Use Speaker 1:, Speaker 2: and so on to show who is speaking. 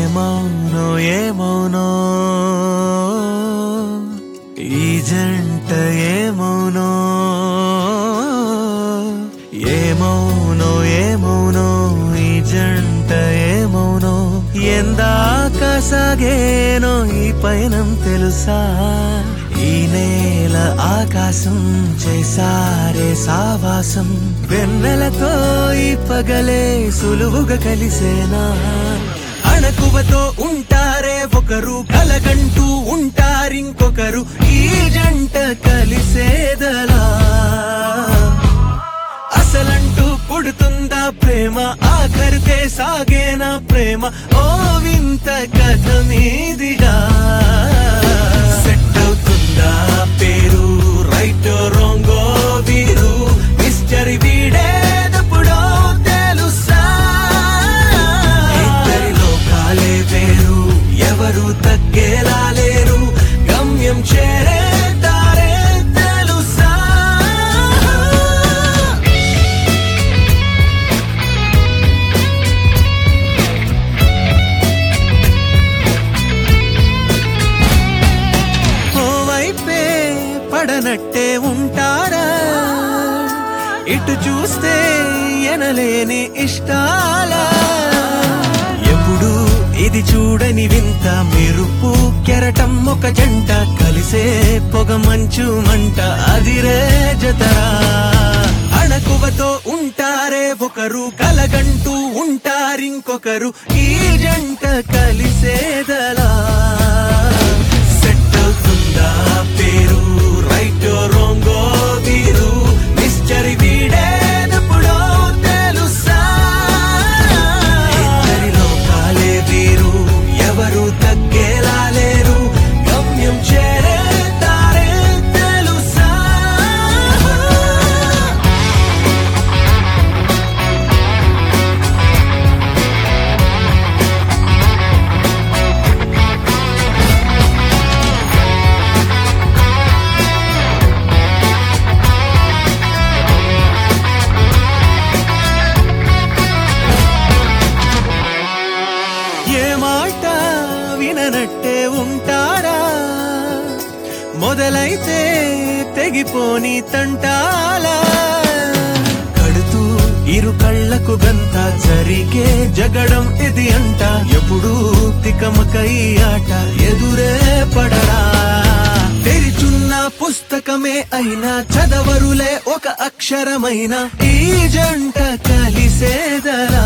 Speaker 1: ఏమౌనో ఏమౌనో ఈ జంట ఏమౌనో ఏమౌనో ఏమౌనో ఈ జంట ఏమౌనో ఎందాక సాగేనో ఈ పయనం తెలుసా ఈ నేల ఆకాశం చేసారే సావాసం వెన్నెలతో ఈ పగలే సులువుగా కలిసేనా అణకువతో ఉంటారే ఒకరు కలగంటూ ఉంటారింకొకరు ఈ జంట కలిసేదలా అసలంటూ పుడుతుందా ప్రేమ ఆఖరికే సాగేనా ప్రేమ ఓ వింత కథ మీదిగా సెట్ అవుతుందా పేరు రైట్ రాంగో వీరు మిస్టరీ వీడేదప్పుడో తెలుసా ఇద్దరి లోకాలే వేరు ఎవరు తగ్గేలా లేరు గమ్యం చేరే దారే తెలుసా ఓవైపే పడనట్టే ఉంటారా ఇటు చూస్తే ఎనలేని ఇష్టాల ఎప్పుడు ఇది చూడని వింత మెరుపు కెరటం ఒక జంట కలిసే పొగ మంచు మంట అదిరే జతరా అణకువతో ఉంటారే ఒకరు కలగంటూ ఉంటారింకొకరు ఈ జంట కలిసేదలా సెట్ అవుతుందా పేరు రైట్ రాంగో వీరు మిస్టరీ వీడేదప్పుడో తెలుసా ఇద్దరి లోకాలే వీరు ఎవరు తగ్గేలా లేరు గమ్యం చేరే దారే తెలుసా ఏ మాట విననట్టే ఉంటారా మొదలైతే తెగిపోని తంటాలా కడుతూ ఇరు కళ్ళకు గంత జరిగే జగడం ఇది అంట ఎప్పుడు తికమక ఈ ఆట ఎదురే పడరా తెరిచున్న పుస్తకమే అయినా చదవరులే ఒక అక్షరమైన ఈ జంట కలిసేదరా